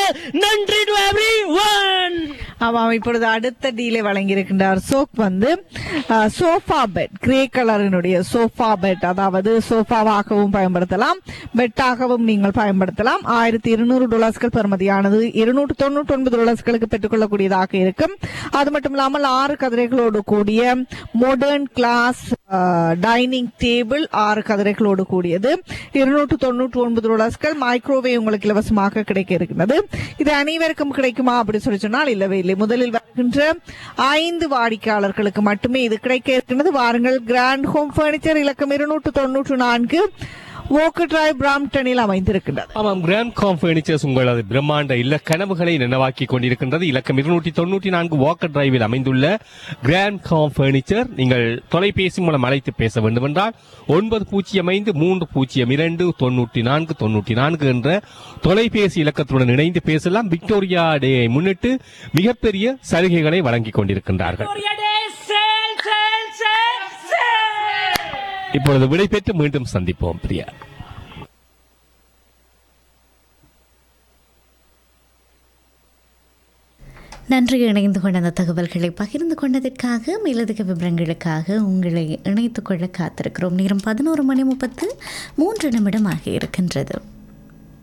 நன்றி to every one ஆமாம் இப்பொழுது அடுத்த டீலை வழங்கியிருக்கின்றார் சோப் வந்து சோஃபா பெட் கிரே கலரினுடைய சோஃபா பெட் அதாவது சோஃபாவாகவும் பயன்படுத்தலாம் பெட்டாகவும் நீங்கள் பயன்படுத்தலாம் ஆயிரத்தி இருநூறு டாலர்ஸ்கள் பெறுமதியானது இருநூற்று தொண்ணூற்றி ஒன்பது டாலர்ஸ்களுக்கு பெற்றுக்கொள்ளக்கூடியதாக இருக்கும் அது மட்டும் இல்லாமல் ஆறு கதிரைகளோடு கூடிய மாடர்ன் கிளாஸ் டைனிங் டேபிள் ஆறு கதிரைகளோடு கூடியது இருநூற்று தொண்ணூற்றி ஒன்பது டாலர்ஸ்கள் மைக்ரோவேவ் உங்களுக்கு இலவசமாக கிடைக்க இருக்கின்றது இது அனைவருக்கும் கிடைக்குமா அப்படி சொல்லி சொன்னால் இல்லவே இல்லை முதலில் வருகின்ற ஐந்து வாடிக்கையாளர்களுக்கு மட்டுமே இது கிடைக்க இருக்கின்றது வாருங்கள் கிராண்ட் ஹோம் பர்னிச்சர் இலக்கம் இருநூற்று தொன்னூற்று நான்கு வோக்கர் டிரைவ் பிராம்டனில் அமைந்திருக்கின்றது ஆமாம் கிராண்ட் காம் பர்னிச்சர்ஸ் உங்களது பிரம்மாண்ட இல்ல கனவுகளை நினைவாக்கி கொண்டிருக்கின்றது இலக்கம் இருநூற்றி தொண்ணூற்றி நான்கு வாக்கர் டிரைவில் அமைந்துள்ள கிராண்ட் காம் பர்னிச்சர் நீங்கள் தொலைபேசி மூலம் அழைத்து பேச வேண்டும் என்றால் ஒன்பது பூஜ்ஜியம் ஐந்து மூன்று பூஜ்ஜியம் இரண்டு தொண்ணூற்றி நான்கு தொண்ணூற்றி நான்கு என்ற தொலைபேசி இலக்கத்துடன் இணைந்து பேசலாம் விக்டோரியா டேயை முன்னிட்டு மிகப்பெரிய சலுகைகளை வழங்கிக் கொண்டிருக்கின்றார்கள் இப்பொழுது விடைபெற்று மீண்டும் சந்திப்போம் பிரியா நன்றி இணைந்து கொண்ட அந்த தகவல்களை பகிர்ந்து கொண்டதற்காக மேலதிக விவரங்களுக்காக உங்களை இணைத்துக் கொள்ள காத்திருக்கிறோம் நேரம் பதினோரு மணி முப்பத்து மூன்று நிமிடம் ஆகி இருக்கின்றது